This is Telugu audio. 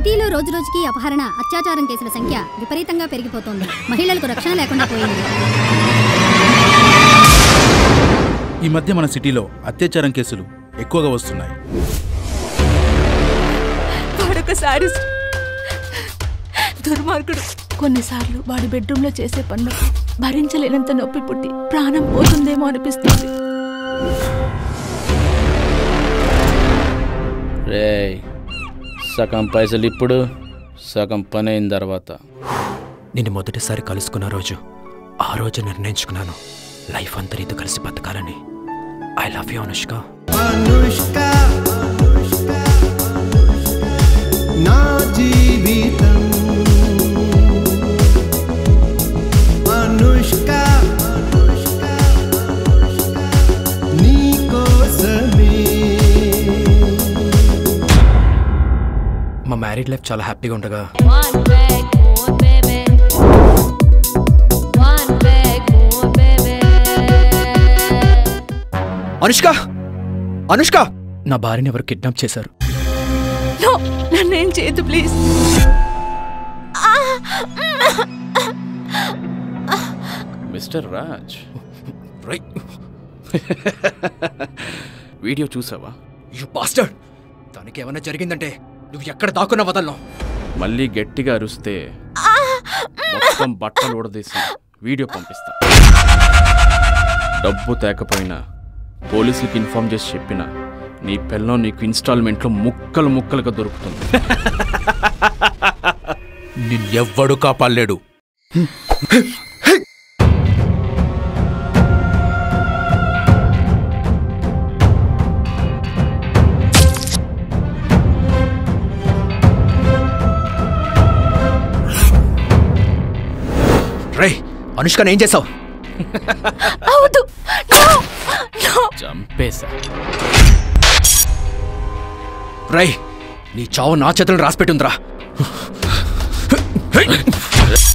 సిటీలో రోజు రోజుకి అపహరణ అత్యాచారం కేసుల సంఖ్య విపరీతంగా పెరిగిపోతోంది మహిళలకు రక్షణ లేకుండా పోయింది ఈ మధ్య మన సిటీలో అత్యాచారం కేసులు ఎక్కువగా వస్తున్నాయి వాడొక సాడిస్ట్ దుర్మార్గుడు కొన్నిసార్లు వాడి బెడ్రూమ్లో చేసే పనులకు భరించలేనంత నొప్పి పుట్టి ప్రాణం పోతుందేమో అనిపిస్తుంది రేయ్ సగం పైసలు ఇప్పుడు సగం పని అయిన తర్వాత నిన్ను మొదటిసారి కలుసుకున్న రోజు ఆ రోజు నిర్ణయించుకున్నాను లైఫ్ అంతా నీతో కలిసి బతకాలని I love you Anushka Anushka నా జీవితం అనుష్క నీ కోసమే మా మ్యారీడ్ లైఫ్ చాలా హ్యాపీగా ఉండగా One bag more, baby. One bag more, baby. Anushka Anushka నా భార్యని ఎవరు కిడ్నాప్ చేశారు నో నన్నేం చేయదు please mister Raj Rai video చూసావా యు బాస్టర్డ్ దానికి ఏమైనా జరిగిందంటే నువ్వు ఎక్కడ దాక్కున్నా వదలను మళ్ళీ గట్టిగా అరుస్తే మొత్తం బట్టలు ఊడదీసి వీడియో పంపిస్తా డబ్బు తేకపోయినా పోలీసులకి ఇన్ఫార్మ్ చేసి చెప్పిన నీ పిల్లం నీకు ఇన్స్టాల్మెంట్లో ముక్కలు ముక్కలుగా దొరుకుతుంది నిన్నెవ్వడు కాపాడలేడు రే అనుష్కని ఏం చేసావు అవద్దు నో నో చంపేశా రై నీ చావు నా చేతులను రాసిపెట్టుందిరా